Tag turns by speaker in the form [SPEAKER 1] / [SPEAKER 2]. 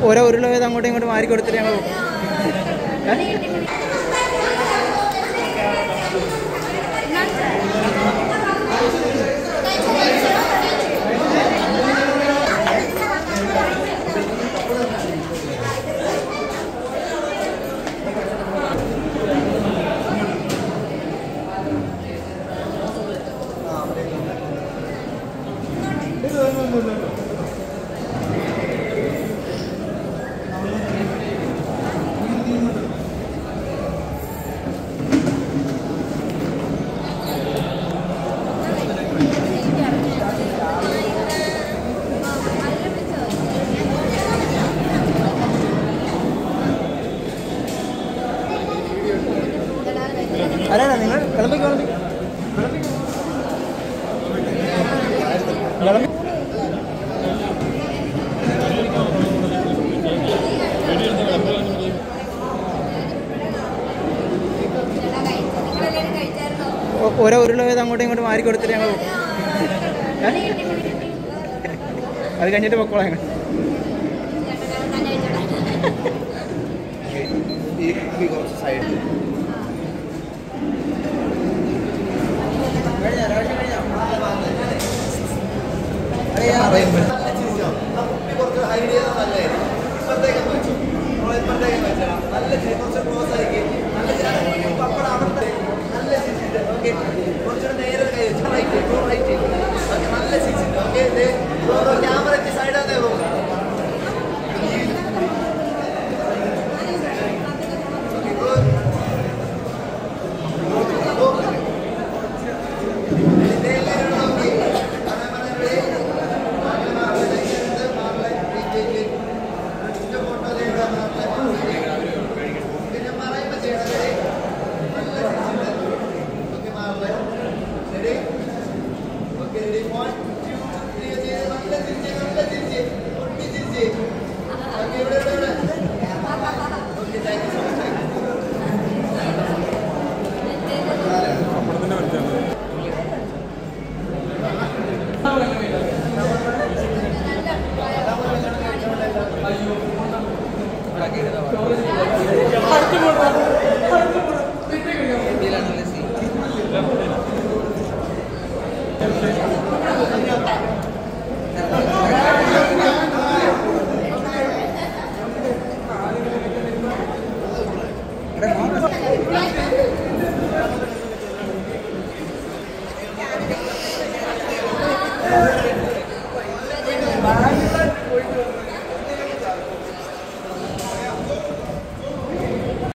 [SPEAKER 1] ഓരോ ഉരുള വീതം അങ്ങോട്ടും ഇങ്ങോട്ടും മാറി കൊടുത്തിട്ട് ഞങ്ങൾ പോകും അല്ല നിങ്ങൾ വിളമ്പി വിളമ്പി വിളമ്പി ഓ- ഓരോ ഉരുള വീതം അങ്ങോട്ടും ഇങ്ങോട്ടും മാറി കൊടുത്തിട്ട് ഞങ്ങൾ പോകും അത് കഴിഞ്ഞിട്ട് പൊക്കോളാം ഞങ്ങൾ
[SPEAKER 2] ഈ കുറച്ച് സൈഡിൽ കുറച്ച് ഹൈഡ് ചെയ്താൽ നല്ലതായിരിക്കും ഇപ്പത്തേക്ക് വെച്ചു ഇപ്പത്തേക്ക് വെച്ചാൽ നല്ല ചിരി കുറച്ച് ക്ലോസ് ആയിരിക്കും നല്ല ചിരി പപ്പടം അവിടെ നല്ല ചിരിച്ചിട്ട് ഓക്കെ കുറച്ചുകൂടെ നേരെ കൈ വെച്ചു റൈറ്റ് റൈറ്റ് ഓക്കെ നല്ല ചിരിച്ചിട്ട് ഓക്കെ ക്യാമറയ്ക്ക് സൈഡാന്നേ പോകും
[SPEAKER 3] ആ